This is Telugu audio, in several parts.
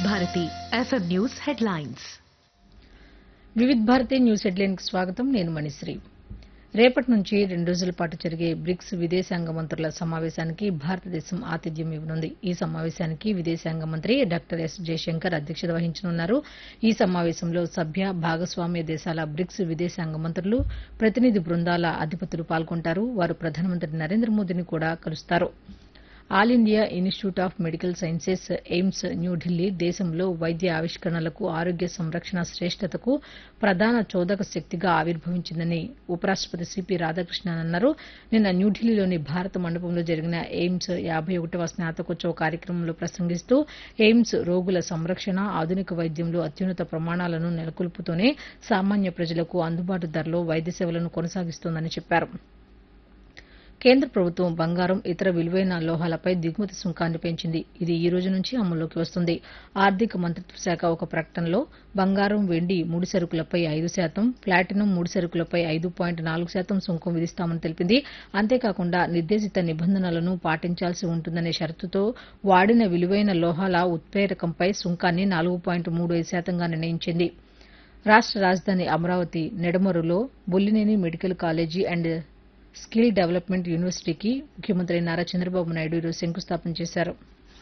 Bharati FM news headlines Vividh Bharati news హెడ్లైన్కి స్వాగతం నేను మణిశ్రీ రేపటి నుంచి రెండు రోజుల పాటు జరిగే బ్రిక్స్ విదేశాంగ మంత్రుల సమావేశానికి భారతదేశం ఆతిథ్యం ఇవ్వనుంది ఈ సమావేశానికి విదేశాంగ మంత్రి డాక్టర్ ఎస్ జయశంకర్ అధ్యక్షత వహించనున్నారు ఈ సమావేశంలో సభ్య భాగస్వామ్య దేశాల బ్రిక్స్ విదేశాంగ మంత్రులు ప్రతినిధి బృందాల అధిపతులు పాల్గొంటారు వారు ప్రధానమంత్రి నరేంద్ర మోదీని కూడా కలుస్తారు all India Institute of Medical Sciences AIIMS New Delhi దేశంలో వైద్య ఆవిష్కరణలకు ఆరోగ్య సంరక్షణ శ్రేష్టతకు ప్రధాన చోదక శక్తిగా ఆవిర్భవించిందని ఉపరాష్టపతి సిపి రాధాకృష్ణన్ అన్నారు నిన్న న్యూఢిల్లీలోని భారత మండపంలో జరిగిన ఎయిమ్స్ యాబై ఒకటవ స్నాతకోత్సవ కార్యక్రమంలో ప్రసంగిస్తూ ఎయిమ్స్ రోగుల సంరక్షణ ఆధునిక వైద్యంలో అత్యున్నత ప్రమాణాలను నెలకొల్పుతూనే సామాన్య ప్రజలకు అందుబాటు ధరలో వైద్య సేవలను కొనసాగిస్తోందని చెప్పారు కేంద్ర ప్రభుత్వం బంగారం ఇతర విలువైన లోహాలపై దిగుమతి సుంకాన్ని పెంచింది ఇది ఈ రోజు నుంచి అమల్లోకి వస్తుంది ఆర్థిక మంత్రిత్వ శాఖ ఒక ప్రకటనలో బంగారం వెండి ముడి సరుకులపై ఐదు శాతం ప్లాటినం ముడి సరుకులపై ఐదు పాయింట్ నాలుగు శాతం సుంకం విధిస్తామని తెలిపింది అంతేకాకుండా నిర్దేశిత నిబంధనలను పాటించాల్సి ఉంటుందనే షరతుతో వాడిన విలువైన లోహాల ఉత్ప్రేరకంపై సుంకాన్ని నాలుగు పాయింట్ మూడు ఐదు శాతంగా నిర్ణయించింది రాష్ట రాజధాని అమరావతి నెడమరులో Bollineni medical college and skill development యూనివర్సిటీకి ముఖ్యమంత్రి నారా చంద్రబాబు నాయుడు ఈరోజు శంకుస్థాపన చేశారు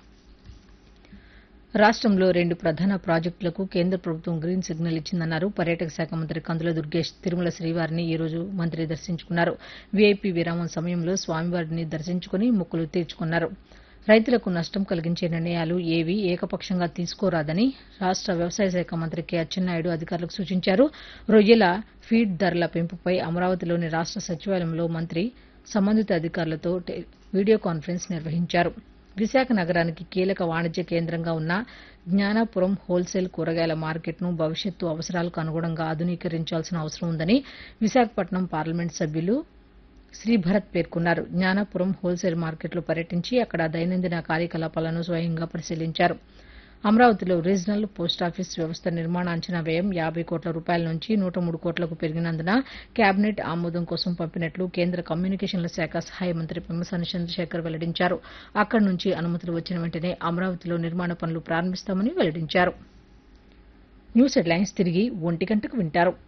రాష్టంలో రెండు ప్రధాన ప్రాజెక్టులకు కేంద్ర ప్రభుత్వం గ్రీన్ సిగ్నల్ ఇచ్చిందన్నారు పర్యాటక శాఖ మంత్రి కందుల దుర్గేష్ తిరుమల శ్రీవారిని ఈ రోజు మంత్రి దర్శించుకున్నారు వీఐపీ విరామం సమయంలో స్వామివారిని దర్శించుకుని మొక్కులు తీర్చుకున్నారు రైతులకు నష్టం కలిగించే నిర్ణయాలు ఏవీ ఏకపక్షంగా తీసుకోరాదని రాష్ట వ్యవసాయ శాఖ మంత్రి కె అచ్చెన్నాయుడు అధికారులకు సూచించారు రొయ్యల ఫీడ్ ధరల పెంపుపై అమరావతిలోని రాష్ట సచివాలయంలో మంత్రి సంబంధిత అధికారులతో వీడియో కాన్ఫరెన్స్ నిర్వహించారు విశాఖ నగరానికి కీలక వాణిజ్య కేంద్రంగా ఉన్న జ్ఞానాపురం హోల్సేల్ కూరగాయల మార్కెట్ను భవిష్యత్తు అవసరాలకు అనుగుణంగా ఆధునీకరించాల్సిన అవసరం ఉందని విశాఖపట్నం పార్లమెంట్ సభ్యులు శ్రీభరత్ పేర్కొన్నారు జ్ఞానాపురం హోల్సేల్ మార్కెట్లో పర్యటించి అక్కడ దైనందిన కార్యకలాపాలను స్వయంగా పరిశీలించారు అమరావతిలో రీజనల్ పోస్టాఫీస్ వ్యవస్థ నిర్మాణ అంచనా వ్యయం యాబై కోట్ల రూపాయల నుంచి నూట మూడు కోట్లకు పెరిగినందున కేబినెట్ ఆమోదం కోసం పంపినట్లు కేంద్ర కమ్యూనికేషన్ల శాఖ సహాయ మంత్రి పెమ్మసాని చంద్రశేఖర్ వెల్లడించారు అక్కడి నుంచి అనుమతులు వచ్చిన వెంటనే అమరావతిలో నిర్మాణ పనులు ప్రారంభిస్తామని వెల్లడించారు న్యూస్ హెడ్లైన్స్ తిరిగి ఒంటి గంటకు వింటారు